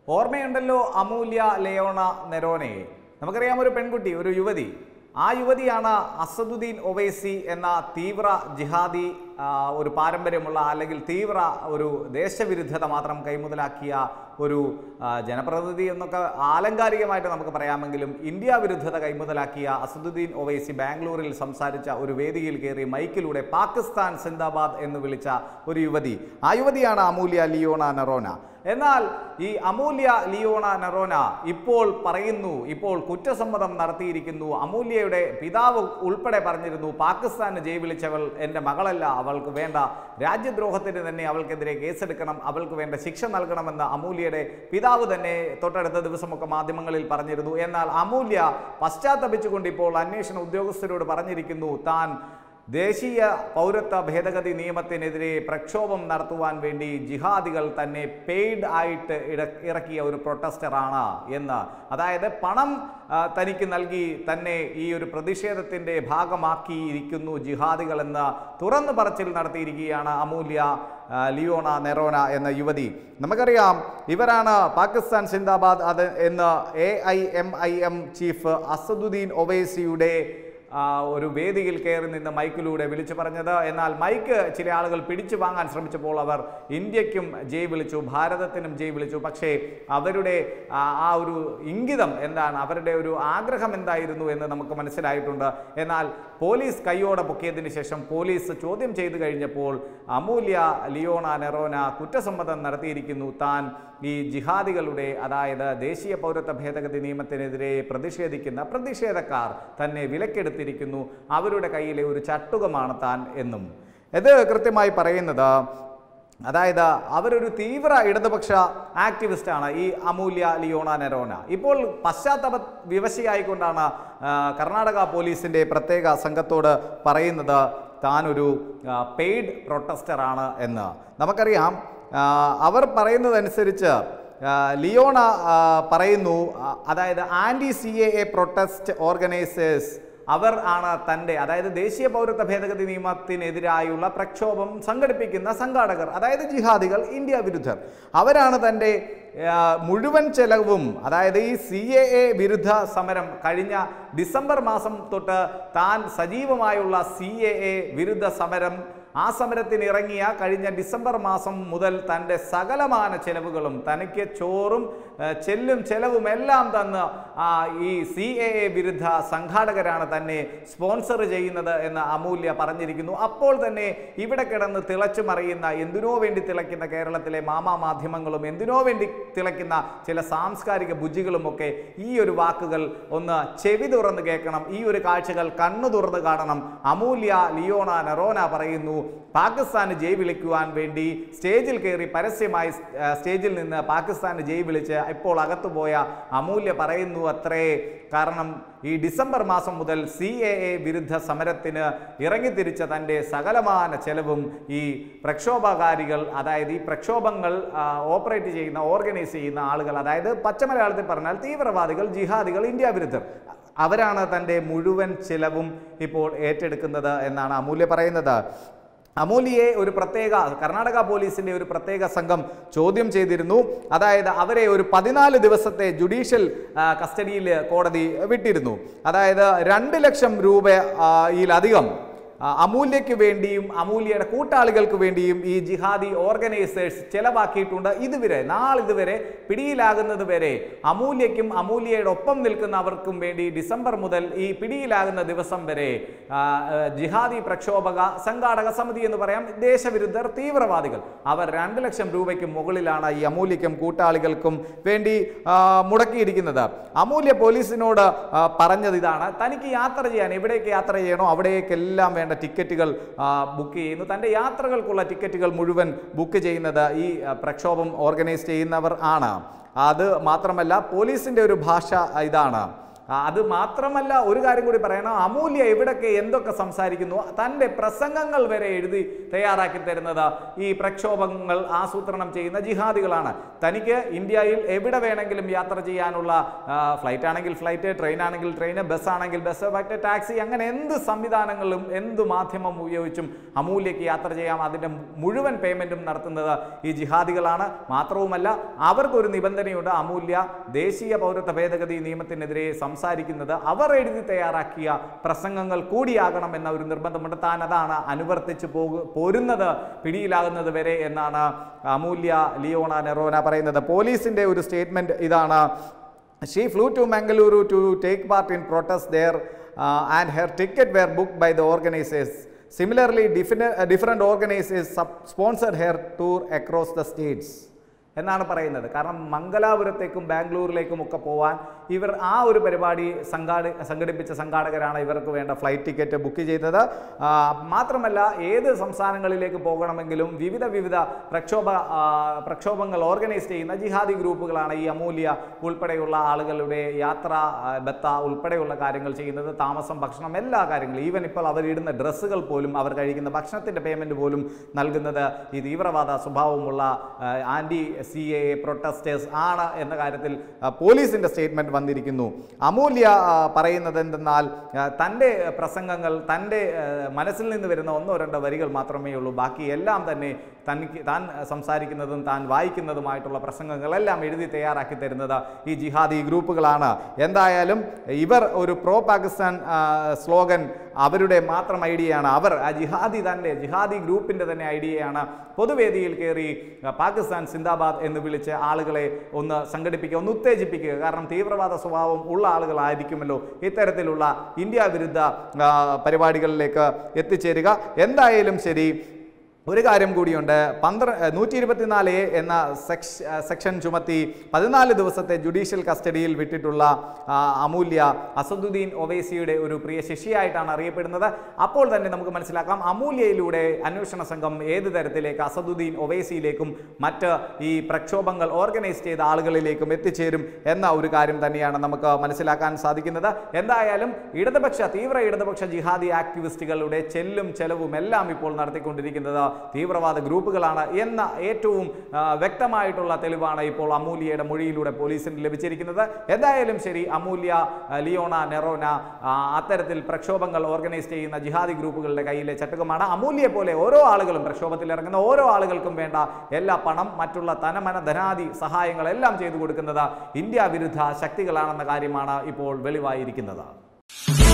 ഓർമ്മയുണ്ടല്ലോ അമൂല്യ ലെയോണ നെരോനെ നമുക്കറിയാം ഒരു പെൺകുട്ടി ഒരു യുവതി ആ യുവതിയാണ് അസദുദ്ദീൻ ഒവൈസി എന്ന തീവ്ര ജിഹാദി ആ, ഒരു പാരമ്പര്യമുള്ള അല്ലെങ്കിൽ തീവ്ര ഒരു ദേശവിരുദ്ധത മാത്രം കൈമുതലാക്കിയ ഒരു ആ, ജനപ്രതിനിധി എന്നൊക്കെ ആലങ്കാരികമായിട്ട് നമുക്ക് പറയാമെങ്കിലും ഇന്ത്യ വിരുദ്ധത കൈമുതലാക്കിയ അസദുദ്ദീൻ ഒവൈസി ബാംഗ്ലൂരിൽ സംസാരിച്ച ഒരു വേദിയിൽ കയറി മൈക്കിലൂടെ പാകിസ്ഥാൻ സിന്ദാബാദ് എന്ന് വിളിച്ച ഒരു യുവതി ആ യുവതിയാണ് അമൂല്യ ലിയോണ നെറോന എന്നാൽ ഈ അമൂല്യ ലിയോണ നെറോന ഇപ്പോൾ പറയുന്നു ഇപ്പോൾ കുറ്റസമ്മതം നടത്തിയിരിക്കുന്നു അമൂല്യയുടെ പിതാവ് ഉൾപ്പെടെ പറഞ്ഞിരുന്നു പാകിസ്ഥാന് ജയ് വിളിച്ചവൾ എൻ്റെ മകളല്ല അവൾക്ക് വേണ്ട രാജ്യദ്രോഹത്തിന് തന്നെ അവൾക്കെതിരെ കേസെടുക്കണം അവൾക്ക് വേണ്ട ശിക്ഷ നൽകണമെന്ന് അമൂല്യയുടെ പിതാവ് തന്നെ തൊട്ടടുത്ത ദിവസമൊക്കെ മാധ്യമങ്ങളിൽ പറഞ്ഞിരുന്നു എന്നാൽ അമൂല്യ പശ്ചാത്തപിച്ചുകൊണ്ട് ഇപ്പോൾ അന്വേഷണ ഉദ്യോഗസ്ഥരോട് പറഞ്ഞിരിക്കുന്നു താൻ ദേശീയ പൗരത്വ ഭേദഗതി നിയമത്തിനെതിരെ പ്രക്ഷോഭം നടത്തുവാൻ വേണ്ടി ജിഹാദികൾ തന്നെ പെയ്ഡ് ആയിട്ട് ഇട ഇറക്കിയ ഒരു പ്രൊട്ടസ്റ്ററാണ് എന്ന് അതായത് പണം ആ, തനിക്ക് നൽകി തന്നെ ഈ ഒരു പ്രതിഷേധത്തിൻ്റെ ഭാഗമാക്കിയിരിക്കുന്നു ജിഹാദികൾ എന്ന് തുറന്നു പറച്ചിൽ നടത്തിയിരിക്കുകയാണ് അമൂല്യ ആ, ലിയോണ നെറോന എന്ന യുവതി നമുക്കറിയാം ഇവരാണ് പാകിസ്ഥാൻ സിന്ദാബാദ് അത് എന്ന് A I M I M chief Asaduddin ഒവൈസിയുടെ ആ, ഒരു വേദിയിൽ കയറി നിന്ന് മൈക്കിലൂടെ വിളിച്ചു പറഞ്ഞത് എന്നാൽ മൈക്ക് ചില ആളുകൾ പിടിച്ചു വാങ്ങാൻ ശ്രമിച്ചപ്പോൾ അവർ ഇന്ത്യക്കും ജയ് വിളിച്ചു ഭാരതത്തിനും ജയ് വിളിച്ചു പക്ഷേ അവരുടെ ആ ആ ഒരു ഇംഗിതം എന്താണ് അവരുടെ ഒരു ആഗ്രഹം എന്തായിരുന്നു എന്ന് നമുക്ക് മനസ്സിലായിട്ടുണ്ട് എന്നാൽ പോലീസ് കൈയോടെ പൊക്കിയതിന് ശേഷം പോലീസ് ചോദ്യം ചെയ്തു കഴിഞ്ഞപ്പോൾ അമൂല്യ ലിയോണ നെറോന കുറ്റസമ്മതം നടത്തിയിരിക്കുന്നു താൻ ഈ ജിഹാദികളുടെ അതായത് ദേശീയ പൗരത്വ ഭേദഗതി നിയമത്തിനെതിരെ പ്രതിഷേധിക്കുന്ന പ്രതിഷേധക്കാർ തന്നെ വിലക്കെടുത്തിരിക്കുന്നു അവരുടെ കയ്യിലെ ഒരു ചട്ടുകമാണ് താൻ എന്നും ഇത് കൃത്യമായി പറയുന്നത് അതായത് അവരൊരു തീവ്ര ഇടതുപക്ഷ ആക്ടിവിസ്റ്റാണ് ഈ അമൂല്യ ലിയോണ നെറോന ഇപ്പോൾ പശ്ചാത്തല വിവശയായിക്കൊണ്ടാണ് ആ, കർണാടക പോലീസിൻ്റെ പ്രത്യേക സംഘത്തോട് പറയുന്നത് താനൊരു പെയ്ഡ് പ്രൊട്ടസ്റ്ററാണ് എന്ന് നമുക്കറിയാം ആ, അവർ പറയുന്നതനുസരിച്ച് ആ, ലിയോണ ആ, പറയുന്നു ആ, അതായത് anti C A A protest organisers അവർ ആണ് തൻ്റെ അതായത് ദേശീയ പൗരത്വ ഭേദഗതി നിയമത്തിനെതിരായുള്ള പ്രക്ഷോഭം സംഘടിപ്പിക്കുന്ന സംഘാടകർ അതായത് ജിഹാദികൾ ഇന്ത്യ വിരുദ്ധർ അവരാണ് തൻ്റെ ആ, മുഴുവൻ ചെലവും അതായത് ഈ സി എ എ വിരുദ്ധ സമരം കഴിഞ്ഞ ഡിസംബർ മാസം തൊട്ട് താൻ സജീവമായുള്ള സി എ എ വിരുദ്ധ സമരം ആ സമരത്തിന് ഇറങ്ങിയ കഴിഞ്ഞ ഡിസംബർ മാസം മുതൽ തൻ്റെ സകലമാന ചെലവുകളും തനിക്ക് ചോറും ഏഹ്, ചെല്ലും ചെലവും എല്ലാം തന്ന് ആ, ഈ സി എ എ വിരുദ്ധ സംഘാടകരാണ് തന്നെ സ്പോൺസർ ചെയ്യുന്നത് എന്ന് അമൂല്യ പറഞ്ഞിരിക്കുന്നു അപ്പോൾ തന്നെ ഇവിടെ കിടന്ന് തിളച്ചു മറിയുന്ന എന്തിനോ വേണ്ടി തിളയ്ക്കുന്ന കേരളത്തിലെ മാമാ മാധ്യമങ്ങളും എന്തിനോ വേണ്ടി തിളയ്ക്കുന്ന ചില സാംസ്കാരിക ബുദ്ധികളുമൊക്കെ ഈ ഒരു വാക്കുകൾ ഒന്ന് ചെവി തുറന്ന് കേൾക്കണം ഈ ഒരു കാഴ്ചകൾ കണ്ണു തുറന്ന് കാണണം അമൂല്യ ലിയോണ നെറോന പറയുന്നു പാകിസ്ഥാന് ജയ് വിളിക്കുവാൻ വേണ്ടി സ്റ്റേജിൽ കയറി പരസ്യമായി ആ, സ്റ്റേജിൽ നിന്ന് പാകിസ്ഥാന് ജയ് വിളിച്ച് ഇപ്പോൾ അകത്തുപോയ അമൂല്യ പറയുന്നു അത്രേ കാരണം ഈ ഡിസംബർ മാസം മുതൽ സി എ എ വിരുദ്ധ സമരത്തിന് ഇറങ്ങിത്തിരിച്ച തൻ്റെ സകലമാന ചെലവും ഈ പ്രക്ഷോഭകാരികൾ അതായത് ഈ പ്രക്ഷോഭങ്ങൾ ആ, ഓപ്പറേറ്റ് ചെയ്യുന്ന ഓർഗനൈസ് ചെയ്യുന്ന ആളുകൾ അതായത് പച്ചമലയാളത്തിൽ പറഞ്ഞാൽ തീവ്രവാദികൾ ജിഹാദികൾ ഇന്ത്യ വിരുദ്ധർ അവരാണ് തൻ്റെ മുഴുവൻ ചിലവും ഇപ്പോൾ ഏറ്റെടുക്കുന്നത് എന്നാണ് അമൂല്യ പറയുന്നത് അമൂലിയെ ഒരു പ്രത്യേക കർണാടക പോലീസിന്റെ ഒരു പ്രത്യേക സംഘം ചോദ്യം ചെയ്തിരുന്നു അതായത് അവരെ ഒരു പതിനാല് ദിവസത്തെ ജുഡീഷ്യൽ ആ, കസ്റ്റഡിയിൽ കോടതി വിട്ടിരുന്നു അതായത് രണ്ട് ലക്ഷം രൂപയിലധികം ആ, അമൂല്യയ്ക്ക് വേണ്ടിയും അമൂല്യയുടെ കൂട്ടാളികൾക്ക് വേണ്ടിയും ഈ ജിഹാദി ഓർഗനൈസേഴ്സ് ചെലവാക്കിയിട്ടുണ്ട് ഇതുവരെ നാളിതുവരെ പിടിയിലാകുന്നത് വരെ അമൂല്യയ്ക്കും അമൂല്യയുടെ ഒപ്പം നിൽക്കുന്നവർക്കും വേണ്ടി ഡിസംബർ മുതൽ ഈ പിടിയിലാകുന്ന ദിവസം വരെ ആ, ആ, ജിഹാദി പ്രക്ഷോഭക സംഘാടക സമിതി എന്ന് പറയാം ദേശവിരുദ്ധർ തീവ്രവാദികൾ അവർ രണ്ട് ലക്ഷം രൂപയ്ക്ക് മുകളിലാണ് ഈ അമൂല്യക്കും കൂട്ടാളികൾക്കും വേണ്ടി ആ, മുടക്കിയിരിക്കുന്നത് അമൂല്യ പോലീസിനോട് ആ, പറഞ്ഞത് ഇതാണ് തനിക്ക് യാത്ര ചെയ്യാൻ എവിടേക്ക് യാത്ര ചെയ്യണോ അവിടേക്കെല്ലാം വേണ്ട ടിക്കറ്റുകൾ ആ, ബുക്ക് ചെയ്യുന്നു തൻ്റെ യാത്രകൾക്കുള്ള ടിക്കറ്റുകൾ മുഴുവൻ ബുക്ക് ചെയ്യുന്നത് ഈ ആ, പ്രക്ഷോഭം ഓർഗനൈസ് ചെയ്യുന്നവർ ആണ് അത് മാത്രമല്ല പോലീസിൻ്റെ ഒരു ഭാഷ ഇതാണ് ആ, അത് മാത്രമല്ല ഒരു കാര്യം കൂടി പറയണം അമൂല്യ എവിടൊക്കെ എന്തൊക്കെ സംസാരിക്കുന്നു തൻ്റെ പ്രസംഗങ്ങൾ വരെ എഴുതി തയ്യാറാക്കി തരുന്നത് ഈ പ്രക്ഷോഭങ്ങൾ ആസൂത്രണം ചെയ്യുന്ന ജിഹാദികളാണ് തനിക്ക് ഇന്ത്യയിൽ എവിടെ വേണമെങ്കിലും യാത്ര ചെയ്യാനുള്ള ഫ്ലൈറ്റ് ആണെങ്കിൽ ഫ്ലൈറ്റ് ട്രെയിൻ ആണെങ്കിൽ ട്രെയിൻ ബസ് ആണെങ്കിൽ ബസ് മറ്റേ ടാക്സി അങ്ങനെ എന്ത് സംവിധാനങ്ങളും എന്ത് മാധ്യമം ഉപയോഗിച്ചും അമൂല്യക്ക് യാത്ര ചെയ്യാം അതിൻ്റെ മുഴുവൻ പേയ്മെൻറ്റും നടത്തുന്നത് ഈ ജിഹാദികളാണ് മാത്രവുമല്ല അവർക്കൊരു നിബന്ധനയുണ്ട് അമൂല്യ ദേശീയ പൗരത്വ ഭേദഗതി നിയമത്തിനെതിരെ സംസാരിക്കുന്നത് അവർ എഴുതി തയ്യാറാക്കിയ പ്രസംഗങ്ങൾ കൂടിയാകണം എന്ന ഒരു നിർബന്ധമുണ്ട് താൻ അതാണ് അനുവർത്തിച്ച് പോകു പോരുന്നത് പിടിയിലാകുന്നത് വരെ എന്നാണ് അമൂല്യ ലിയോണ നെറോന പറയുന്നത് പോലീസിന്റെ ഒരു സ്റ്റേറ്റ്മെന്റ് ഇതാണ് she flew to Mangaluru to take part in protest there and her ticket were book by the organisers similarly different organisers sponsored her tour across the states എന്നാണ് പറയുന്നത് കാരണം മംഗലാപുരത്തേക്കും ബാംഗ്ലൂരിലേക്കും ഒക്കെ പോവാൻ ഇവർ ആ ഒരു പരിപാടി സംഘാടി സംഘടിപ്പിച്ച സംഘാടകരാണ് ഇവർക്ക് വേണ്ട ഫ്ലൈറ്റ് ടിക്കറ്റ് ബുക്ക് ചെയ്തത് ആ, മാത്രമല്ല ഏത് സംസ്ഥാനങ്ങളിലേക്ക് പോകണമെങ്കിലും വിവിധ വിവിധ പ്രക്ഷോഭ ആ, പ്രക്ഷോഭങ്ങൾ ഓർഗനൈസ് ചെയ്യുന്ന ജിഹാദി ഗ്രൂപ്പുകളാണ് ഈ അമൂല്യ ഉൾപ്പെടെയുള്ള ആളുകളുടെ യാത്ര ആ, ബത്ത ഉൾപ്പെടെയുള്ള കാര്യങ്ങൾ ചെയ്യുന്നത് താമസം ഭക്ഷണം എല്ലാ കാര്യങ്ങളും ഈവൻ ഇപ്പോൾ അവരിടുന്ന ഡ്രസ്സുകൾ പോലും അവർ കഴിക്കുന്ന ഭക്ഷണത്തിൻ്റെ പേയ്മെൻറ്റ് പോലും നൽകുന്നത് ഈ തീവ്രവാദ സ്വഭാവമുള്ള ആൻറ്റി സി എ പ്രൊട്ടസ്റ്റേഴ്സ് ആണ് എന്ന കാര്യത്തിൽ ആ, പോലീസിൻ്റെ സ്റ്റേറ്റ്മെൻറ്റ് വന്നിരിക്കുന്നു അമൂല്യ ആ, പറയുന്നത് എന്തെന്നാൽ ആ, തൻ്റെ പ്രസംഗങ്ങൾ തൻ്റെ ആ, മനസ്സിൽ നിന്ന് വരുന്ന ഒന്നോ രണ്ടോ വരികൾ മാത്രമേ ഉള്ളൂ ബാക്കി എല്ലാം തന്നെ തനിക്ക് താൻ സംസാരിക്കുന്നതും താൻ വായിക്കുന്നതുമായിട്ടുള്ള പ്രസംഗങ്ങളെല്ലാം എഴുതി തയ്യാറാക്കി തരുന്നത് ഈ ജിഹാദി ഗ്രൂപ്പുകളാണ് എന്തായാലും ഇവർ ഒരു പ്രോ പാകിസ്ഥാൻ ആ, സ്ലോഗൻ അവരുടെ മാത്രം ഐഡിയയാണ് അവർ ആ ജിഹാദി തന്നെ ജിഹാദി ഗ്രൂപ്പിൻ്റെ തന്നെ ഐഡിയയാണ് പൊതുവേദിയിൽ കയറി ആ, പാകിസ്ഥാൻ സിന്ദാബാദ് എന്ന് വിളിച്ച് ആളുകളെ ഒന്ന് സംഘടിപ്പിക്കുക ഒന്ന് ഉത്തേജിപ്പിക്കുക കാരണം തീവ്രവാദ സ്വഭാവം ഉള്ള ആളുകളായിരിക്കുമല്ലോ ഇത്തരത്തിലുള്ള ഇന്ത്യ വിരുദ്ധ ആ, പരിപാടികളിലേക്ക് എത്തിച്ചേരുക എന്തായാലും ശരി ഒരു കാര്യം കൂടിയുണ്ട് പന്ത്ര നൂറ്റി ഇരുപത്തിനാല് എ എന്ന സെക്ഷ സെക്ഷൻ ചുമത്തി പതിനാല് ദിവസത്തെ ജുഡീഷ്യൽ കസ്റ്റഡിയിൽ വിട്ടിട്ടുള്ള ആ, അമൂല്യ അസദുദ്ദീൻ ഒവൈസിയുടെ ഒരു പ്രിയ ശിഷ്യയായിട്ടാണ് അറിയപ്പെടുന്നത് അപ്പോൾ തന്നെ നമുക്ക് മനസ്സിലാക്കാം അമൂല്യയിലൂടെ അന്വേഷണ സംഘം ഏത് തരത്തിലേക്ക് അസദുദ്ദീൻ ഒവൈസിയിലേക്കും മറ്റ് ഈ പ്രക്ഷോഭങ്ങൾ ഓർഗനൈസ് ചെയ്ത ആളുകളിലേക്കും എത്തിച്ചേരും എന്ന ഒരു കാര്യം തന്നെയാണ് നമുക്ക് മനസ്സിലാക്കാൻ സാധിക്കുന്നത് എന്തായാലും ഇടതുപക്ഷ തീവ്ര ഇടതുപക്ഷ ജിഹാദി ആക്ടിവിസ്റ്റുകളുടെ ചെല്ലും ചെലവും എല്ലാം ഇപ്പോൾ നടത്തിക്കൊണ്ടിരിക്കുന്നത് തീവ്രവാദ ഗ്രൂപ്പുകളാണ് എന്ന ഏറ്റവും ആ, വ്യക്തമായിട്ടുള്ള തെളിവാണ് ഇപ്പോൾ അമൂല്യയുടെ മൊഴിയിലൂടെ പോലീസിന് ലഭിച്ചിരിക്കുന്നത് എന്തായാലും ശരി അമൂല്യ ആ, ലിയോണ നെറോന ആ, അത്തരത്തിൽ പ്രക്ഷോഭങ്ങൾ ഓർഗനൈസ് ചെയ്യുന്ന ജിഹാദി ഗ്രൂപ്പുകളുടെ കയ്യിലെ ചട്ടുകമാണ് അമൂല്യയെ പോലെ ഓരോ ആളുകളും പ്രക്ഷോഭത്തിൽ ഇറങ്ങുന്ന ഓരോ ആളുകൾക്കും വേണ്ട എല്ലാ പണം മറ്റുള്ള തനമന ധനാദി സഹായങ്ങളെല്ലാം ചെയ്തു കൊടുക്കുന്നത് ഇന്ത്യ വിരുദ്ധ ശക്തികളാണെന്ന കാര്യമാണ് ഇപ്പോൾ വെളിവായിരിക്കുന്നത്